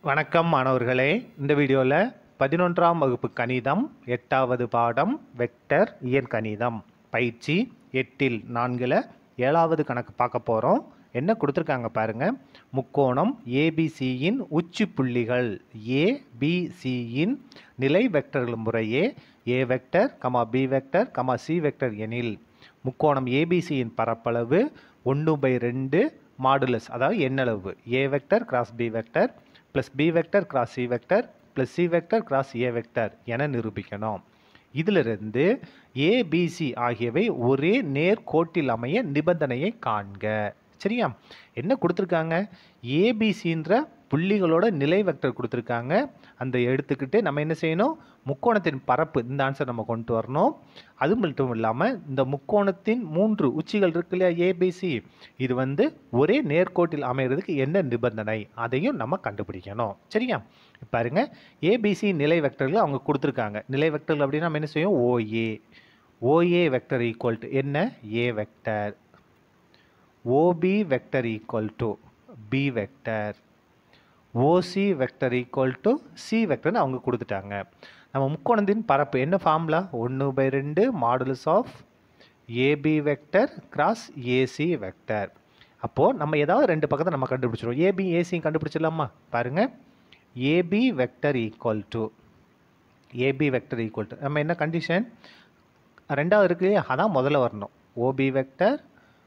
வணக்கம் மாணவர்களே இந்த வீடியோவில் பதினொன்றாம் வகுப்பு கணிதம் எட்டாவது பாடம் வெக்டர் இயற் கணிதம் பயிற்சி எட்டில் நான்கில் ஏழாவது கணக்கு பார்க்க போகிறோம் என்ன கொடுத்துருக்காங்க பாருங்க முக்கோணம் ஏபிசியின் உச்சி புள்ளிகள் ஏபிசியின் நிலை வெக்டர்கள் முறையே A vector comma B vector comma C vector எனில் முக்கோணம் ஏபிசியின் பரப்பளவு ஒன்று பை ரெண்டு மாடுலஸ் அதாவது எண்ணளவு A vector cross B vector plus B vector cross C vector plus C vector cross A vector என நிரூபிக்கணும் இதிலிருந்து ஏபிசி ஆகியவை ஒரே நேர்கோட்டில் அமைய நிபந்தனையை காண்க சரியா என்ன கொடுத்துருக்காங்க ஏபிசின்ற புள்ளிகளோட நிலை வெக்டர் கொடுத்துருக்காங்க அந்த எடுத்துக்கிட்டு நம்ம என்ன செய்யணும் முக்கோணத்தின் பரப்பு இந்த ஆன்சர் நம்ம கொண்டு வரணும் அது மட்டும் இல்லாமல் இந்த முக்கோணத்தின் மூன்று உச்சிகள் இருக்கு இல்லையா ஏபிசி இது வந்து ஒரே நேர்கோட்டில் அமைகிறதுக்கு என்ன நிபந்தனை அதையும் நம்ம கண்டுபிடிக்கணும் சரியா பாருங்க ஏபிசி நிலை வெக்டர்கள் அவங்க கொடுத்துருக்காங்க நிலை வெக்டர்கள் அப்படின்னா நம்ம என்ன செய்யும் OA OA vector equal to என்ன A vector OB vector equal to B vector OC vector equal to C வெக்டர்னு அவங்க கொடுத்துட்டாங்க நம்ம முக்கோணத்தின் பரப்பு என்ன ஃபார்முலா ஒன்று பை ரெண்டு modulus of AB vector cross AC vector அப்போது நம்ம ஏதாவது ரெண்டு பக்கத்தை நம்ம கண்டுபிடிச்சிருவோம் ஏபி ஏசியும் கண்டுபிடிச்சிடலாமா பாருங்கள் A B vector equal to A B vector equal to நம்ம என்ன கண்டிஷன் ரெண்டாவது இருக்கு இல்லையா அதான் முதல்ல வரணும் O B vector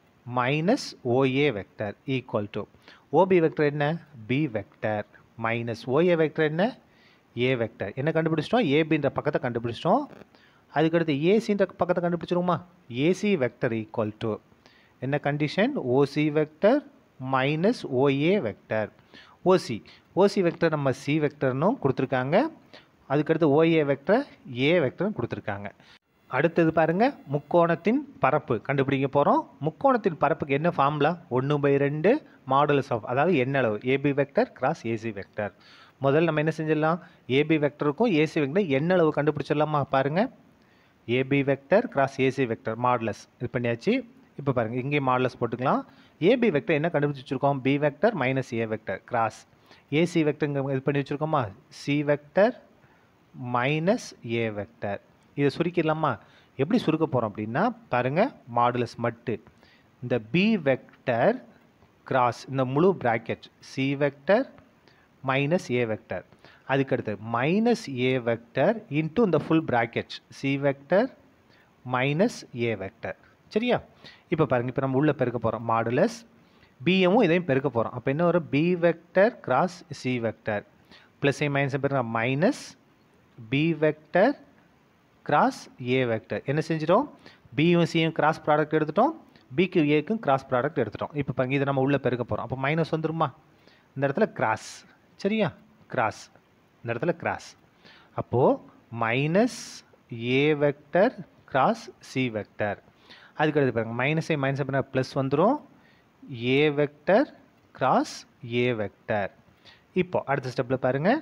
minus O A vector equal to O B vector என்ன B vector minus O A vector என்ன ஏ வெக்டர் என்ன கண்டுபிடிச்சிட்டோம் ஏபின்ற பக்கத்தை கண்டுபிடிச்சிட்டோம் அதுக்கடுத்து ஏசின்ற பக்கத்தை கண்டுபிடிச்சிருவோமா ஏசி வெக்டர் ஈக்குவல் டு என்ன condition O C vector minus O A vector O C O C vector நம்ம சி வெக்டர்னும் கொடுத்துருக்காங்க அதுக்கடுத்து ஓஏ வெக்டர் ஏ வெக்டரும் கொடுத்துருக்காங்க அடுத்தது பாருங்க முக்கோணத்தின் பரப்பு கண்டுபிடிக்க போகிறோம் முக்கோணத்தின் பரப்புக்கு என்ன ஃபார்முலா ஒன்று பை ரெண்டு மாடுலஸ் ஆஃப் அதாவது எண்ணளவு A B vector cross AC vector முதல்ல நம்ம என்ன செஞ்சிடலாம் ஏபி வெக்டருக்கும் ஏசி வெக்டர் எண்ணளவு கண்டுபிடிச்சிடலாமா பாருங்க A B vector cross AC vector modulus இது பண்ணியாச்சு இப்போ பாருங்கள் இங்கே மாடுலஸ் போட்டுக்கலாம் ஏபி வெக்டர் என்ன கண்டுபிடிச்சி வச்சுருக்கோம் B vector minus A vector cross AC vector இங்கே இது பண்ணி வச்சுருக்கோமா C vector minus A vector இதை சுருக்கிடலாமா எப்படி சுருக்க போகிறோம் அப்படின்னா பாருங்கள் மாடுலஸ் மட்டு இந்த பி வெக்டர் கிராஸ் இந்த முழு bracket C vector minus A vector அதுக்கடுத்து மைனஸ் ஏ வெக்டர் இன்ட்டு இந்த full bracket C vector minus A vector சரியா இப்போ பாருங்கள் இப்போ நம்ம உள்ளே பெருக்க போகிறோம் மாடுலஸ் பிஎம்மும் இதையும் பெருக்க போகிறோம் அப்போ என்ன வரும் B vector cross C vector plus A minus பெருங்க minus B vector cross A vector என்ன செஞ்சிட்டோம் பியும் சியும் கிராஸ் ப்ராடக்ட் எடுத்துட்டோம் பிக்கு ஏக்கும் கிராஸ் ப்ராடக்ட் எடுத்துட்டோம் இப்போ பாருங்க இதை நம்ம உள்ளே பெருக்க போகிறோம் அப்போ மைனஸ் வந்துருமா இந்த இடத்துல கிராஸ் சரியா கிராஸ் இந்த இடத்துல கிராஸ் அப்போது minus A vector cross C vector அதுக்கடுத்து பாருங்க மைனஸ் ஏ மைனஸ் பண்ண ப்ளஸ் வந்துடும் A vector cross A vector இப்போ அடுத்த ஸ்டெப்பில் பாருங்கள்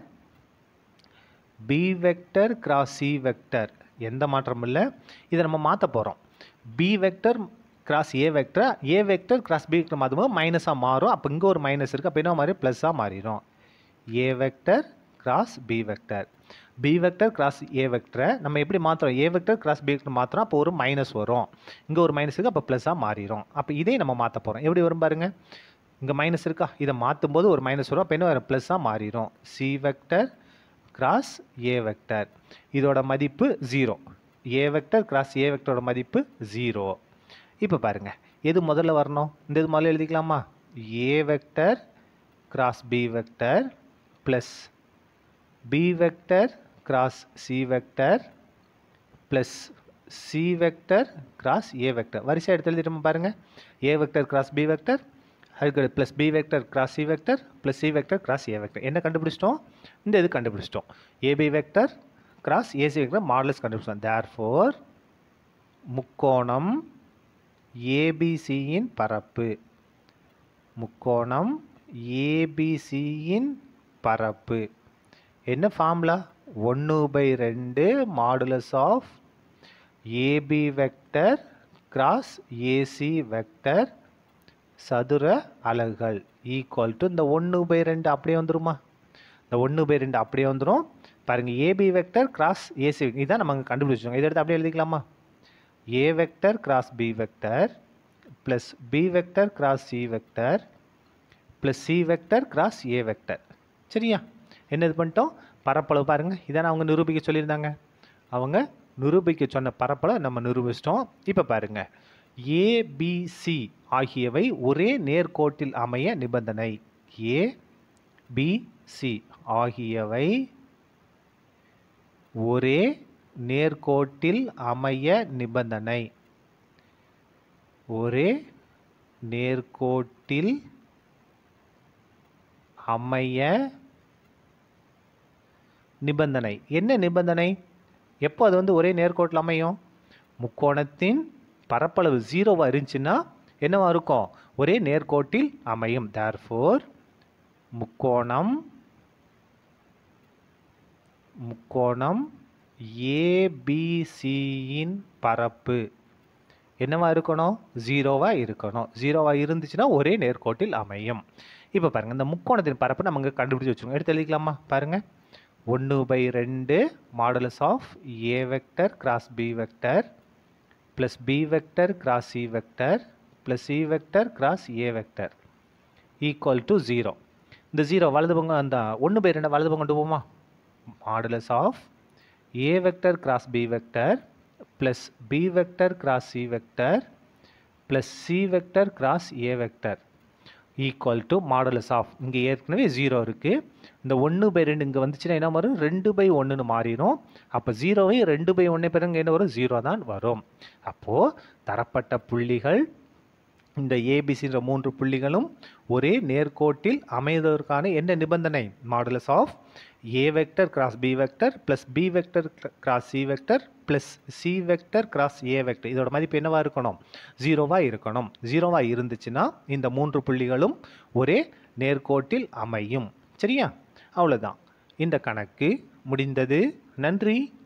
B vector cross C vector எந்த மாற்றமும் இல்லை இதை நம்ம மாற்ற போகிறோம் B vector cross A vector A vector cross B vector மாற்றும்போது மைனஸாக மாறும் அப்போ இங்கே ஒரு மைனஸ் இருக்குது அப்போ என்ன மாதிரி ப்ளஸ்ஸாக மாறிடும் A vector cross B vector B vector cross A வெக்டரை நம்ம எப்படி மாற்றுறோம் A vector cross B vector மாற்றுறோம் அப்போ ஒரு மைனஸ் வரும் இங்கே ஒரு மைனஸ் இருக்குது அப்போ ப்ளஸ்ஸாக மாறிடும் அப்போ இதே நம்ம மாற்ற போகிறோம் எப்படி வரும் பாருங்கள் இங்கே மைனஸ் இருக்கா இதை மாற்றும் போது ஒரு மைனஸ் வரும் அப்போ என்ன வரும் ப்ளஸ்ஸாக மாறிடும் C vector cross A vector இதோட மதிப்பு zero A vector cross A வெக்டரோட மதிப்பு ஜீரோ இப்போ பாருங்கள் எது முதல்ல வரணும் இந்த இது முதல்ல எழுதிக்கலாமா A vector cross B vector plus B vector cross C vector plus C vector cross A vector வரிசையாக எடுத்து எழுதிட்டோமா பாருங்கள் A vector cross B vector அதுக்கு plus B vector cross C vector plus C vector cross A vector என்ன கண்டுபிடிச்சிட்டோம் இந்த இது கண்டுபிடிச்சிட்டோம் A B vector cross AC vector modulus கண்டுபிடிச்சோம் தேர் ஃபோர் முக்கோணம் ஏபிசியின் பரப்பு முக்கோணம் ஏபிசியின் பரப்பு என்ன ஃபார்முலா ஒன்று பை ரெண்டு modulus of AB vector cross AC vector சதுர அலகுகள் ஈக்குவல் டு இந்த ஒன்று பை ரெண்டு அப்படியே வந்துருமா இந்த ஒன்று பை ரெண்டு அப்படியே வந்துடும் பாருங்கள் ஏபி வெக்டர் கிராஸ் ஏசி இதான் நம்ம அங்கே கண்டுபிடிச்சோங்க இதை எடுத்து அப்படியே எழுதிக்கலாமா A vector cross B vector plus B vector cross C vector plus C vector cross A vector சரியா என்ன இது பண்ணிட்டோம் பரப்பளவு பாருங்கள் இதான் அவங்க நிரூபிக்க சொல்லியிருந்தாங்க அவங்க நிரூபிக்க சொன்ன பரப்பளவை நம்ம நிரூபிச்சிட்டோம் இப்போ பாருங்கள் ஏபிசி ஆகியவை ஒரே நேர்கோட்டில் அமைய நிபந்தனை ஏ பி சி ஆகியவை ஒரே நேர்கோட்டில் அமைய நிபந்தனை ஒரே நேர்கோட்டில் அமைய நிபந்தனை என்ன நிபந்தனை எப்போ அது வந்து ஒரே நேர்கோட்டில் அமையும் முக்கோணத்தின் பரப்பளவு ஜீரோவாக இருந்துச்சுன்னா என்னவா இருக்கும் ஒரே நேர்கோட்டில் அமையும் தேர்ஃபோர் முக்கோணம் முக்கோணம் ஏபிசியின் பரப்பு என்னவா இருக்கணும் ஜீரோவாக இருக்கணும் ஜீரோவாக இருந்துச்சுன்னா ஒரே நேர்கோட்டில் அமையும் இப்போ பாருங்கள் இந்த முக்கோணத்தின் பரப்பு நம்ம இங்கே கண்டுபிடிச்சி வச்சுக்கோங்க எடுத்து எழுதிக்கலாமா பாருங்கள் ஒன்று பை ரெண்டு modulus of A vector cross B vector plus B vector cross C vector plus C vector cross A vector equal to zero இந்த ஜீரோ வலது பக்கம் அந்த ஒன்று பை ரெண்டு வலது பக்கம் கொண்டு போமா modulus of A vector cross B vector plus B vector cross C vector plus C vector cross A vector equal to modulus of இங்கே ஏற்கனவே ஜீரோ இருக்குது இந்த ஒன்று பை ரெண்டு இங்கே வந்துச்சுன்னா என்ன வரும் ரெண்டு பை ஒன்றுன்னு மாறிடும் அப்போ ஜீரோவை ரெண்டு பை ஒன்று பிறகு என்ன வரும் ஜீரோ தான் வரும் அப்போது தரப்பட்ட புள்ளிகள் இந்த ஏபிசின்ற மூன்று புள்ளிகளும் ஒரே நேர்கோட்டில் அமைவதற்கான என்ன நிபந்தனை modulus of A vector cross B vector plus B vector cross C vector plus C vector cross A vector இதோட மதிப்பு என்னவா இருக்கணும் ஜீரோவாக இருக்கணும் ஜீரோவாக இருந்துச்சுன்னா இந்த மூன்று புள்ளிகளும் ஒரே நேர்கோட்டில் அமையும் சரியா அவ்வளோதான் இந்த கணக்கு முடிந்தது நன்றி